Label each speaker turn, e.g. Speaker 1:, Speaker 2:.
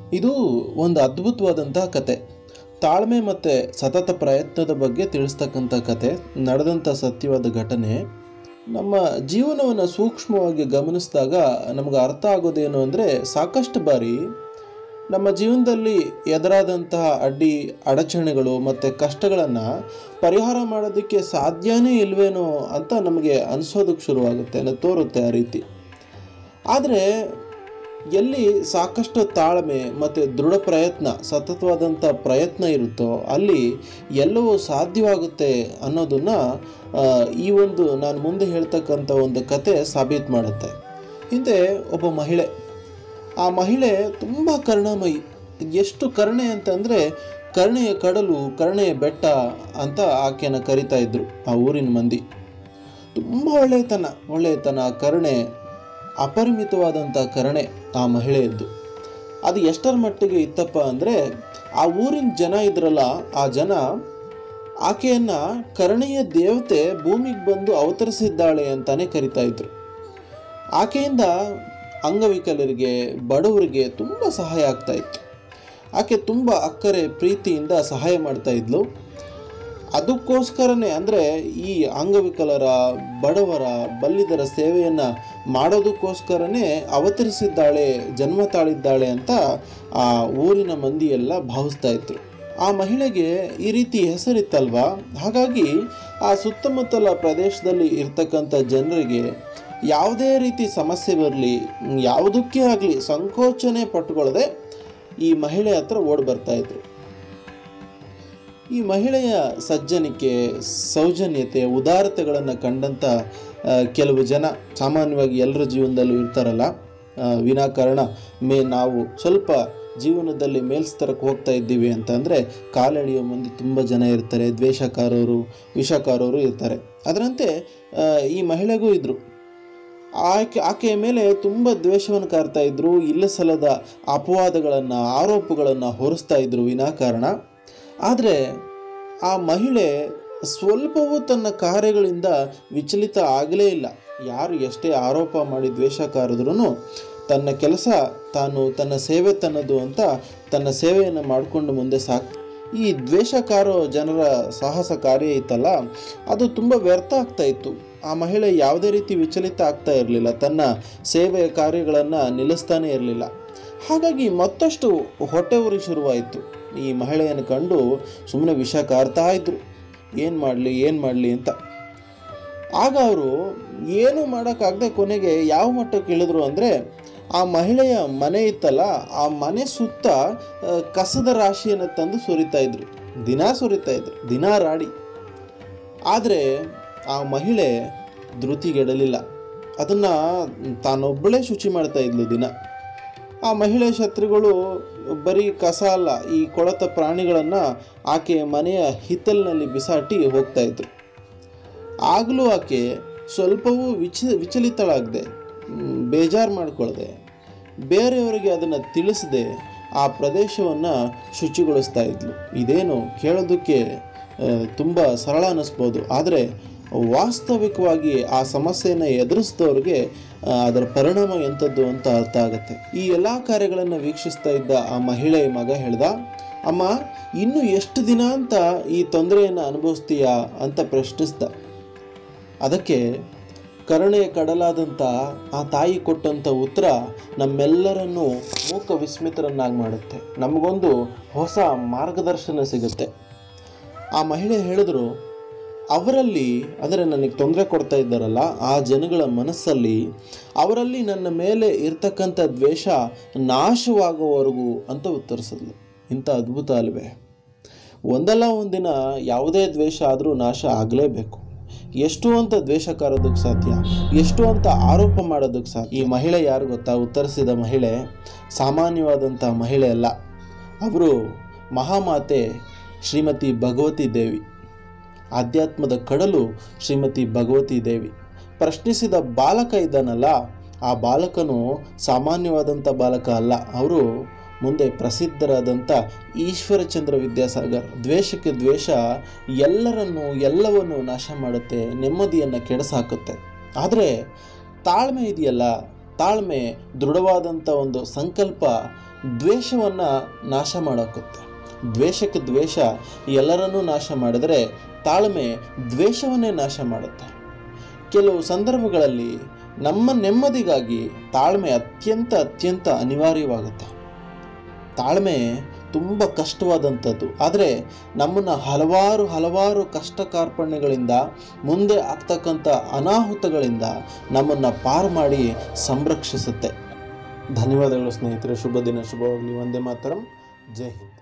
Speaker 1: ಇದು ಒಂದು ಅದ್ಭುತವಾದಂತಹ ಕತೆ ತಾಳ್ಮೆ ಮತ್ತು ಸತತ ಪ್ರಯತ್ನದ ಬಗ್ಗೆ ತಿಳಿಸ್ತಕ್ಕಂಥ ಕತೆ ನಡೆದಂಥ ಸತ್ಯವಾದ ಘಟನೆ ನಮ್ಮ ಜೀವನವನ್ನು ಸೂಕ್ಷ್ಮವಾಗಿ ಗಮನಿಸಿದಾಗ ನಮಗೆ ಅರ್ಥ ಆಗೋದೇನು ಅಂದರೆ ಸಾಕಷ್ಟು ಬಾರಿ ನಮ್ಮ ಜೀವನದಲ್ಲಿ ಎದುರಾದಂತಹ ಅಡ್ಡಿ ಅಡಚಣೆಗಳು ಮತ್ತು ಕಷ್ಟಗಳನ್ನು ಪರಿಹಾರ ಮಾಡೋದಕ್ಕೆ ಸಾಧ್ಯನೇ ಇಲ್ವೇನೋ ಅಂತ ನಮಗೆ ಅನಿಸೋದಕ್ಕೆ ಶುರುವಾಗುತ್ತೆ ಅಂದರೆ ತೋರುತ್ತೆ ಆ ರೀತಿ ಆದರೆ ಎಲ್ಲಿ ಸಾಕಷ್ಟು ತಾಳ್ಮೆ ಮತ್ತು ದೃಢ ಪ್ರಯತ್ನ ಸತತವಾದಂಥ ಪ್ರಯತ್ನ ಇರುತ್ತೋ ಅಲ್ಲಿ ಎಲ್ಲವೂ ಸಾಧ್ಯವಾಗುತ್ತೆ ಅನ್ನೋದನ್ನು ಈ ಒಂದು ನಾನು ಮುಂದೆ ಹೇಳ್ತಕ್ಕಂಥ ಒಂದು ಕತೆ ಸಾಬೀತು ಮಾಡುತ್ತೆ ಹಿಂದೆ ಒಬ್ಬ ಮಹಿಳೆ ಆ ಮಹಿಳೆ ತುಂಬ ಕರುಣಾಮಯಿ ಎಷ್ಟು ಕರುಣೆ ಅಂತಂದರೆ ಕರುಣೆಯ ಕಡಲು ಕರುಣೆಯ ಬೆಟ್ಟ ಅಂತ ಆಕೆಯನ್ನು ಕರಿತಾ ಇದ್ರು ಆ ಊರಿನ ಮಂದಿ ತುಂಬ ಒಳ್ಳೆಯತನ ಒಳ್ಳೆಯತನ ಕರುಣೆ ಅಪರಿಮಿತವಾದಂಥ ಕರುಣೆ ಆ ಮಹಿಳೆಯದ್ದು ಅದು ಎಷ್ಟರ ಮಟ್ಟಿಗೆ ಇತ್ತಪ್ಪ ಅಂದರೆ ಆ ಊರಿನ ಜನ ಇದ್ರಲ್ಲ ಆ ಜನ ಆಕೆಯನ್ನು ಕರುಣೆಯ ದೇವತೆ ಭೂಮಿಗೆ ಬಂದು ಅವತರಿಸಿದ್ದಾಳೆ ಅಂತಾನೆ ಕರಿತಾ ಇದ್ರು ಆಕೆಯಿಂದ ಅಂಗವಿಕಲರಿಗೆ ಬಡವರಿಗೆ ತುಂಬ ಸಹಾಯ ಆಗ್ತಾ ಇತ್ತು ಆಕೆ ತುಂಬ ಅಕ್ಕರೆ ಪ್ರೀತಿಯಿಂದ ಸಹಾಯ ಮಾಡ್ತಾ ಇದ್ಲು ಅದಕ್ಕೋಸ್ಕರನೇ ಅಂದರೆ ಈ ಅಂಗವಿಕಲರ ಬಡವರ ಬಲ್ಲಿದರ ಸೇವೆಯನ್ನು ಮಾಡೋದಕ್ಕೋಸ್ಕರನೇ ಅವತರಿಸಿದ್ದಾಳೆ ಜನ್ಮ ತಾಳಿದ್ದಾಳೆ ಅಂತ ಆ ಊರಿನ ಮಂದಿ ಎಲ್ಲ ಭಾವಿಸ್ತಾ ಇದ್ರು ಆ ಮಹಿಳೆಗೆ ಈ ರೀತಿ ಹೆಸರಿತ್ತಲ್ವಾ ಹಾಗಾಗಿ ಆ ಸುತ್ತಮುತ್ತಲ ಪ್ರದೇಶದಲ್ಲಿ ಇರ್ತಕ್ಕಂಥ ಜನರಿಗೆ ಯಾವುದೇ ರೀತಿ ಸಮಸ್ಯೆ ಬರಲಿ ಯಾವುದಕ್ಕೆ ಆಗಲಿ ಸಂಕೋಚನೆ ಪಟ್ಟುಕೊಳ್ಳದೆ ಈ ಮಹಿಳೆ ಹತ್ರ ಓಡಿ ಬರ್ತಾ ಇದ್ರು ಈ ಮಹಿಳೆಯ ಸಜ್ಜನಿಕೆ ಸೌಜನ್ಯತೆ ಉದಾರತೆಗಳನ್ನು ಕಂಡಂಥ ಆ, ಕೆಲವು ಜನ ಸಾಮಾನ್ಯವಾಗಿ ಎಲ್ಲರ ಜೀವನದಲ್ಲೂ ಇರ್ತಾರಲ್ಲ ಆ, ವಿನಾಕಾರಣ ಮೇ ನಾವು ಸ್ವಲ್ಪ ಜೀವನದಲ್ಲಿ ಮೇಲ್ಸ್ತರಕ್ಕೆ ಹೋಗ್ತಾ ಇದ್ದೀವಿ ಅಂತಂದರೆ ಕಾಲೆಳೆಯೋ ಮಂದಿ ತುಂಬ ಜನ ಇರ್ತಾರೆ ದ್ವೇಷಕಾರರು ವಿಷಕಾರರು ಇರ್ತಾರೆ ಅದರಂತೆ ಆ, ಈ ಮಹಿಳೆಗೂ ಇದ್ದರು ಆಕೆ ಆಕೆಯ ಮೇಲೆ ತುಂಬ ದ್ವೇಷವನ್ನು ಕಾರ್ತಾ ಇದ್ರು ಇಲ್ಲ ಸಲ್ಲದ ಅಪವಾದಗಳನ್ನು ಆರೋಪಗಳನ್ನು ಹೊರಿಸ್ತಾ ಇದ್ರು ವಿನಾಕಾರಣ ಆದರೆ ಆ ಮಹಿಳೆ ಸ್ವಲ್ಪವೂ ತನ್ನ ಕಾರ್ಯಗಳಿಂದ ವಿಚಲಿತ ಆಗಲೇ ಇಲ್ಲ ಯಾರು ಎಷ್ಟೇ ಆರೋಪ ಮಾಡಿ ದ್ವೇಷ ಕಾರಿದ್ರೂ ತನ್ನ ಕೆಲಸ ತಾನು ತನ್ನ ಸೇವೆ ತನ್ನದು ಅಂತ ತನ್ನ ಸೇವೆಯನ್ನು ಮಾಡಿಕೊಂಡು ಮುಂದೆ ಸಾಕ್ ಈ ದ್ವೇಷಕಾರೋ ಜನರ ಸಾಹಸ ಕಾರ್ಯ ಇತ್ತಲ್ಲ ಅದು ತುಂಬ ವ್ಯರ್ಥ ಆಗ್ತಾ ಇತ್ತು ಆ ಮಹಿಳೆ ಯಾವುದೇ ರೀತಿ ವಿಚಲಿತ ಆಗ್ತಾ ಇರಲಿಲ್ಲ ತನ್ನ ಸೇವೆಯ ಕಾರ್ಯಗಳನ್ನು ನಿಲ್ಲಿಸ್ತಾನೆ ಇರಲಿಲ್ಲ ಹಾಗಾಗಿ ಮತ್ತಷ್ಟು ಹೊಟ್ಟೆ ಉರಿ ಶುರುವಾಯಿತು ಈ ಮಹಿಳೆಯನ್ನು ಕಂಡು ಸುಮ್ಮನೆ ವಿಷ ಕಾರ್ತಾ ಇದ್ರು ಏನು ಮಾಡಲಿ ಏನು ಮಾಡಲಿ ಅಂತ ಆಗ ಅವರು ಏನೂ ಮಾಡೋಕ್ಕಾಗದೆ ಕೊನೆಗೆ ಯಾವ ಮಟ್ಟಕ್ಕೆ ಇಳಿದ್ರು ಅಂದರೆ ಆ ಮಹಿಳೆಯ ಮನೆ ಇತ್ತಲ್ಲ ಆ ಮನೆ ಸುತ್ತ ಆ, ಕಸದ ರಾಶಿಯನ್ನು ತಂದು ಸುರಿತಾ ಇದ್ರು ದಿನಾ ಸುರಿತಾ ಇದ್ರು ದಿನಾ ರಾಡಿ ಆದರೆ ಆ ಮಹಿಳೆ ಧೃತಿಗೆಡಲಿಲ್ಲ ಅದನ್ನು ತಾನೊಬ್ಬಳೇ ಶುಚಿ ಮಾಡ್ತಾ ಇದ್ಲು ದಿನ ಆ ಮಹಿಳೆ ಶತ್ರುಗಳು ಬರೀ ಕಸ ಅಲ್ಲ ಈ ಕೊಳತ ಪ್ರಾಣಿಗಳನ್ನು ಆಕೆ ಮನೆಯ ಹಿತ್ತಲಿನಲ್ಲಿ ಬಿಸಾಟಿ ಹೋಗ್ತಾ ಇದ್ರು ಆಗಲೂ ಆಕೆ ಸ್ವಲ್ಪವೂ ವಿಚ ವಿಚಲಿತಳಾಗದೆ ಬೇಜಾರು ಮಾಡ್ಕೊಳ್ದೆ ಬೇರೆಯವರಿಗೆ ಅದನ್ನು ತಿಳಿಸದೆ ಆ ಪ್ರದೇಶವನ್ನು ಶುಚಿಗೊಳಿಸ್ತಾ ಇದ್ಲು ಇದೇನು ಕೇಳೋದಕ್ಕೆ ತುಂಬ ಸರಳ ಅನ್ನಿಸ್ಬೋದು ಆದರೆ ವಾಸ್ತವಿಕವಾಗಿ ಆ ಸಮಸ್ಯೆಯನ್ನು ಎದುರಿಸಿದವ್ರಿಗೆ ಆ, ಅದರ ಪರಿಣಾಮ ಎಂಥದ್ದು ಅಂತ ಅರ್ಥ ಆಗುತ್ತೆ ಈ ಎಲ್ಲ ಕಾರ್ಯಗಳನ್ನು ವೀಕ್ಷಿಸ್ತಾ ಇದ್ದ ಆ ಮಹಿಳೆಯ ಮಗ ಹೇಳ್ದ ಅಮ್ಮ ಇನ್ನು ಎಷ್ಟು ದಿನ ಅಂತ ಈ ತೊಂದರೆಯನ್ನು ಅನುಭವಿಸ್ತೀಯಾ ಅಂತ ಪ್ರಶ್ನಿಸ್ದ ಅದಕ್ಕೆ ಕರುಣೆಯ ಕಡಲಾದಂಥ ಆ ತಾಯಿ ಕೊಟ್ಟಂಥ ಉತ್ತರ ನಮ್ಮೆಲ್ಲರನ್ನೂ ಮೂಕ ವಿಸ್ಮಿತರನ್ನಾಗಿ ಮಾಡುತ್ತೆ ನಮಗೊಂದು ಹೊಸ ಮಾರ್ಗದರ್ಶನ ಸಿಗುತ್ತೆ ಆ ಮಹಿಳೆ ಹೇಳಿದ್ರು ಅವರಲ್ಲಿ ಅಂದರೆ ನನಗೆ ತೊಂದರೆ ಕೊಡ್ತಾ ಇದ್ದಾರಲ್ಲ ಆ ಜನಗಳ ಮನಸ್ಸಲ್ಲಿ ಅವರಲ್ಲಿ ನನ್ನ ಮೇಲೆ ಇರ್ತಕ್ಕಂಥ ದ್ವೇಷ ನಾಶವಾಗುವವರೆಗೂ ಅಂತ ಉತ್ತರಿಸಿದ್ಲು ಇಂಥ ಅದ್ಭುತ ಅಲ್ವೇ ಒಂದಲ್ಲ ಒಂದಿನ ಯಾವುದೇ ದ್ವೇಷ ಆದರೂ ನಾಶ ಆಗಲೇಬೇಕು ಎಷ್ಟು ಅಂತ ದ್ವೇಷ ಕಾರೋದಕ್ಕೆ ಸಾಧ್ಯ ಎಷ್ಟು ಅಂತ ಆರೋಪ ಮಾಡೋದಕ್ಕೆ ಸಾಧ್ಯ ಈ ಮಹಿಳೆ ಯಾರು ಗೊತ್ತಾ ಉತ್ತರಿಸಿದ ಮಹಿಳೆ ಸಾಮಾನ್ಯವಾದಂಥ ಮಹಿಳೆ ಅಲ್ಲ ಅವರು ಮಹಾಮಾತೆ ಶ್ರೀಮತಿ ಭಗವತಿ ದೇವಿ ಆಧ್ಯಾತ್ಮದ ಕಡಲು ಶ್ರೀಮತಿ ಭಗವತಿ ದೇವಿ ಪ್ರಶ್ನಿಸಿದ ಬಾಲಕ ಇದ್ದಾನಲ್ಲ ಆ ಬಾಲಕನು ಸಾಮಾನ್ಯವಾದಂಥ ಬಾಲಕ ಅಲ್ಲ ಅವರು ಮುಂದೆ ಪ್ರಸಿದ್ಧರಾದಂಥ ಈಶ್ವರಚಂದ್ರ ವಿದ್ಯಾಸಾಗರ್ ದ್ವೇಷಕ್ಕೆ ದ್ವೇಷ ಎಲ್ಲರನ್ನು ಎಲ್ಲವನ್ನು ನಾಶ ಮಾಡುತ್ತೆ ನೆಮ್ಮದಿಯನ್ನು ಕೆಡಸಾಕುತ್ತೆ ಆದರೆ ತಾಳ್ಮೆ ಇದೆಯಲ್ಲ ತಾಳ್ಮೆ ದೃಢವಾದಂಥ ಒಂದು ಸಂಕಲ್ಪ ದ್ವೇಷವನ್ನು ನಾಶ ಮಾಡೋಕ್ಕುತ್ತೆ ದ್ವೇಷಕ್ಕೆ ದ್ವೇಷ ಎಲ್ಲರನ್ನೂ ನಾಶ ಮಾಡಿದರೆ ತಾಳ್ಮೆ ದ್ವೇಷವನ್ನೇ ನಾಶ ಮಾಡುತ್ತೆ ಕೆಲವು ಸಂದರ್ಭಗಳಲ್ಲಿ ನಮ್ಮ ನೆಮ್ಮದಿಗಾಗಿ ತಾಳ್ಮೆ ಅತ್ಯಂತ ಅತ್ಯಂತ ಅನಿವಾರ್ಯವಾಗುತ್ತೆ ತಾಳ್ಮೆ ತುಂಬ ಕಷ್ಟವಾದಂಥದ್ದು ಆದರೆ ನಮ್ಮನ್ನು ಹಲವಾರು ಹಲವಾರು ಕಷ್ಟ ಕಾರ್ಪಣ್ಯಗಳಿಂದ ಮುಂದೆ ಆಗ್ತಕ್ಕಂಥ ಅನಾಹುತಗಳಿಂದ ನಮ್ಮನ್ನು ಪಾರು ಮಾಡಿ ಸಂರಕ್ಷಿಸುತ್ತೆ ಧನ್ಯವಾದಗಳು ಸ್ನೇಹಿತರೆ ಶುಭ ದಿನ ಶುಭವಾಗಲಿ ಒಂದೇ ಮಾತರಂ ಜೈ ಹಿಂದ್